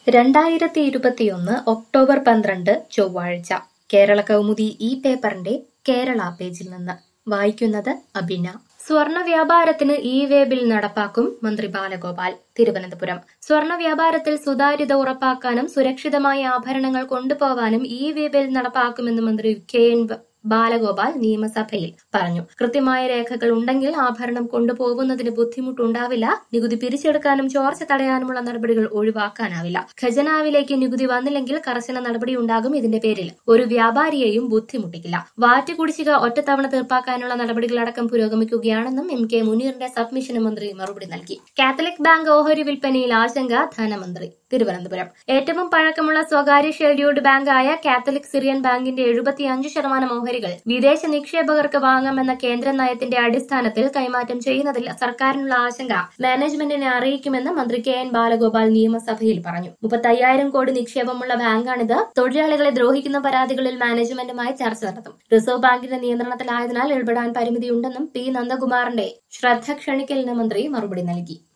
രണ്ടായിരത്തി ഇരുപത്തിയൊന്ന് ഒക്ടോബർ പന്ത്രണ്ട് ചൊവ്വാഴ്ച കേരള കൗമുദി ഈ പേപ്പറിന്റെ കേരള പേജിൽ നിന്ന് വായിക്കുന്നത് അബിന സ്വർണ വ്യാപാരത്തിന് ഇ വേ ബിൽ നടപ്പാക്കും മന്ത്രി ബാലഗോപാൽ തിരുവനന്തപുരം സ്വർണ വ്യാപാരത്തിൽ സുതാര്യത ഉറപ്പാക്കാനും സുരക്ഷിതമായ ആഭരണങ്ങൾ കൊണ്ടുപോവാനും ഇ വേ ബിൽ നടപ്പാക്കുമെന്ന് മന്ത്രി കെ എൻ ബാലഗോപാൽ നിയമസഭയിൽ പറഞ്ഞു കൃത്യമായ രേഖകൾ ഉണ്ടെങ്കിൽ ആഭരണം കൊണ്ടുപോകുന്നതിന് ബുദ്ധിമുട്ടുണ്ടാവില്ല നികുതി പിരിച്ചെടുക്കാനും ചോർച്ച തടയാനുമുള്ള നടപടികൾ ഒഴിവാക്കാനാവില്ല ഖജനാവിലേക്ക് നികുതി വന്നില്ലെങ്കിൽ കർശന നടപടിയുണ്ടാകും ഇതിന്റെ പേരിൽ ഒരു വ്യാപാരിയെയും ബുദ്ധിമുട്ടിക്കില്ല വാറ്റ് കുടിശ്ശിക ഒറ്റത്തവണ തീർപ്പാക്കാനുള്ള നടപടികളടക്കം പുരോഗമിക്കുകയാണെന്നും എം കെ മുനീറിന്റെ സബ്മിഷന് മന്ത്രി മറുപടി നൽകി കാത്തലിക് ബാങ്ക് ഓഹരി വിൽപ്പനയിൽ ആശങ്ക ധനമന്ത്രി തിരുവനന്തപുരം ഏറ്റവും പഴക്കമുള്ള സ്വകാര്യ ഷെഡ്യൂൾഡ് ബാങ്കായ കാത്തലിക് സിറിയൻ ബാങ്കിന്റെ എഴുപത്തിയഞ്ച് ശതമാനം ഓഹരികൾ വിദേശ നിക്ഷേപകർക്ക് വാങ്ങാമെന്ന കേന്ദ്ര നയത്തിന്റെ അടിസ്ഥാനത്തിൽ കൈമാറ്റം ചെയ്യുന്നതിൽ സർക്കാരിനുള്ള ആശങ്ക മാനേജ്മെന്റിനെ അറിയിക്കുമെന്ന് മന്ത്രി കെ എൻ ബാലഗോപാൽ നിയമസഭയിൽ പറഞ്ഞു മുപ്പത്തയ്യായിരം കോടി നിക്ഷേപമുള്ള ബാങ്കാണിത് തൊഴിലാളികളെ ദ്രോഹിക്കുന്ന പരാതികളിൽ മാനേജ്മെന്റുമായി ചർച്ച നടത്തും റിസർവ് ബാങ്കിന്റെ നിയന്ത്രണത്തിലായതിനാൽ ഇടപെടാൻ പരിമിതിയുണ്ടെന്നും പി നന്ദകുമാറിന്റെ ശ്രദ്ധ ക്ഷണിക്കലിന് മന്ത്രി മറുപടി നൽകി